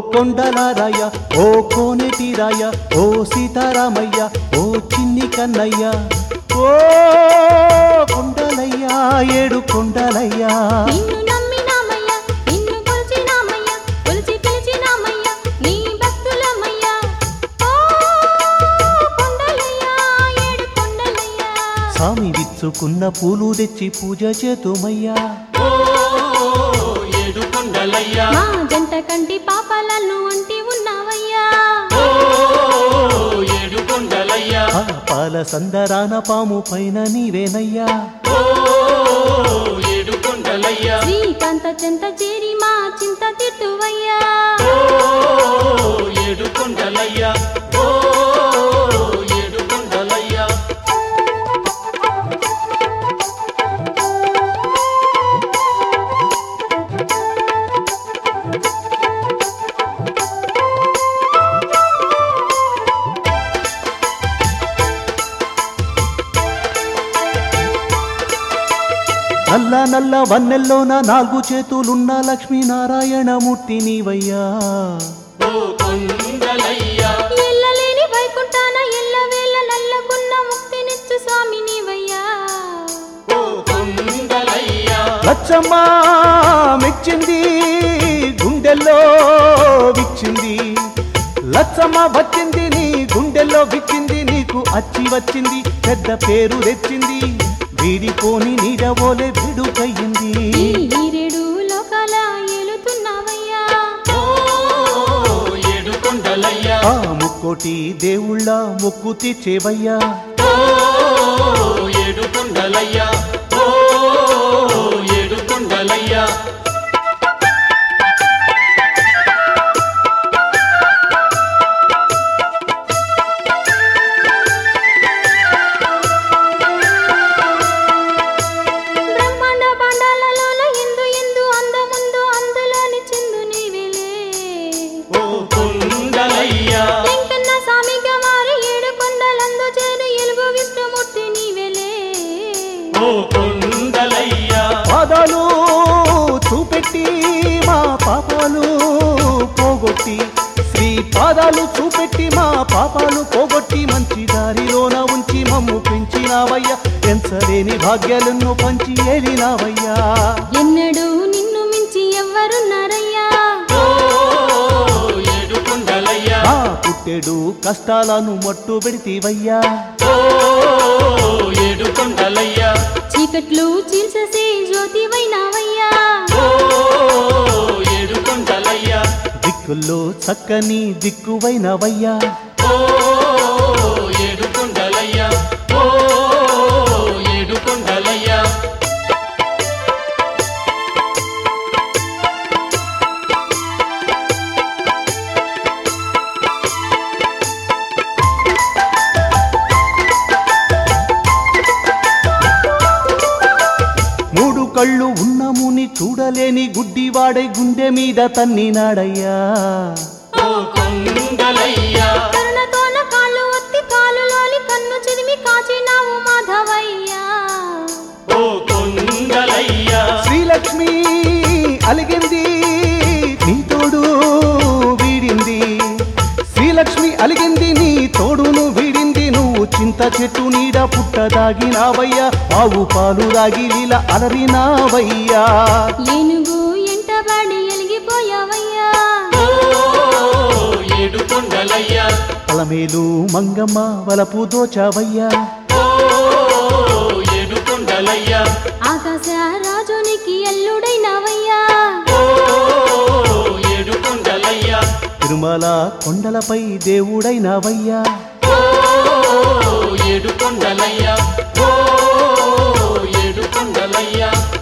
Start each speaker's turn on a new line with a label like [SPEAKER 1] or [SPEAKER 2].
[SPEAKER 1] కొండలారాయ ఓ కోనేటిరాయ ఓ సీతారామయ్య ఓ చిన్ని కన్నయ్య ఓ కొండలయ్య ఏడు కొండలయ్యా
[SPEAKER 2] నిన్ను నమ్మినామయ్య నిన్ను కొలిచినామయ్య కొలిచి పిలిచినామయ్య నీ భక్తులమయ్య ఓ కొండలయ్య ఏడు కొండలయ్య
[SPEAKER 1] స్వామి విచ్చుకున్న పూలు తెచ్చి పూజ చేతుమయ్యా
[SPEAKER 3] ఓ ఏడు కొండలయ్యా
[SPEAKER 2] మా జంట కంటి పాపాలను అంటి ఉన్నావయ్యా
[SPEAKER 3] ఓ ఏడు కొండలయ్యా
[SPEAKER 1] ఆ పాల సందరాన పాము పైన నీవేనయ్యా
[SPEAKER 3] ఓ ఏడు కొండలయ్యా
[SPEAKER 2] శ్రీకాంత చెంత చేరి మా చింత తిట్టువయ్యా
[SPEAKER 3] ఓ ఏడు కొండలయ్యా ఓ ఏడు కొండలయ్యా
[SPEAKER 1] నల్ల నల్ల వన్నెల్లోన నాలుగు చేతులున్న లక్ష్మీనారాయణమూర్తి నీవయ్యా
[SPEAKER 3] ఓ కొండలయ్యా
[SPEAKER 2] ఎల్లలేని వైకుంఠాన ఎల్లవేళ నల్లకున్న ముక్తినిచ్చు స్వామి నీవయ్యా
[SPEAKER 3] ఓ కొండలయ్యా
[SPEAKER 1] లచ్చమ్మ మెచ్చింది గుండెల్లో విచ్చింది లచ్చమ్మ వచ్చింది నీ గుండెల్లో విచ్చింది నీకు అచ్చి వచ్చింది పెద్ద పేరు తెచ్చింది వీడిపోని నీడవోలే విడుకయ్యింది
[SPEAKER 2] ఈ ఈరేడు లోకాల ఏలుతున్నావయ్యా
[SPEAKER 3] ఓ ఏడు కొండలయ్యా
[SPEAKER 1] ఆ ముక్కోటి దేవుళ్ళ మొక్కు తీర్చేవయ్యా
[SPEAKER 3] ఓ ఏడు కొండలయ్యా ఓ ఏడు కొండలయ్యా
[SPEAKER 2] బ్రహ్మాండ బాండాలలోన ఎందు ఎందు అందముందు అందులోని చిందు నీవేలే
[SPEAKER 3] ఓ కొండలయ్యా
[SPEAKER 2] వెంకన్న స్వామిగా మారి ఏడు కొండలందు చేరు ఎలుగు విష్ణుమూర్తి నీవేలే
[SPEAKER 3] ఓ కొండలయ్యా
[SPEAKER 1] పాదాలు చూపెట్టి మా పాపాలు పోగొట్టి శ్రీ పాదాలు చూపెట్టి మా పాపాలు పోగొట్టి మంచి దారిలోన ఉంచి మమ్ము పెంచినావయ్యా ఎంచలేని భాగ్యాలను పంచి ఏలినావయ్యా
[SPEAKER 2] ఎన్నడూ నిన్ను మించి ఎవ్వరున్నారయ్యా
[SPEAKER 3] ఓ ఏడు కొండలయ్యా
[SPEAKER 1] ఆ పుట్టెడు కష్టాలను మట్టు పెడితేవయ్యా
[SPEAKER 3] ఓ ఏడు కొండలయ్యా
[SPEAKER 2] చీకట్లు చీల్చేసి జ్యోతివైనావయ్యా
[SPEAKER 3] ఓ ఏడు కొండలయ్యా
[SPEAKER 1] దిక్కుల్లో చక్కని దిక్కువైనవయ్యా
[SPEAKER 3] ఓ ఏడు కొండలయ్యా ఓ ఏడు కొండలయ్యా
[SPEAKER 1] మూడు కళ్ళు ఉన్న ముని చూడలేని గుడ్డివాడై గుండె మీద తన్నినాడయ్యా
[SPEAKER 3] ఓ కొండలయ్యా
[SPEAKER 2] కరుణతోన కాళ్ళు ఒత్తి కాలులోని కన్ను చిదిమి కాచినావు మాధవయ్యా
[SPEAKER 3] ఓ కొండలయ్యా
[SPEAKER 1] శ్రీలక్ష్మి అలిగింది నీ తోడు వీడింది శ్రీలక్ష్మి అలిగింది నీ తోడును వీడింది నువ్వు చింత చెట్టు నీడ పుట్ట దాగినావయ్యా ఆవు పాలు దాగి లీల అలరినావయ్యా
[SPEAKER 2] ఏనుగు ఎంటబడి ఎలిగిపోయావయ్యా
[SPEAKER 3] ఓ ఏడు కొండలయ్యా
[SPEAKER 1] అలమేలు మంగమ్మ వలపు దోచావయ్యా
[SPEAKER 3] ఓ ఏడు కొండలయ్యా
[SPEAKER 2] ఆకాశ రాజునికి ఎల్లుడైనావయ్యా
[SPEAKER 3] ఓ ఏడు కొండలయ్యా
[SPEAKER 1] తిరుమల కొండలపై దేవుడైనావయ్యా
[SPEAKER 3] ఓ ఏడు కొండలయ్యా ఓ ఏడు కొండలయ్యా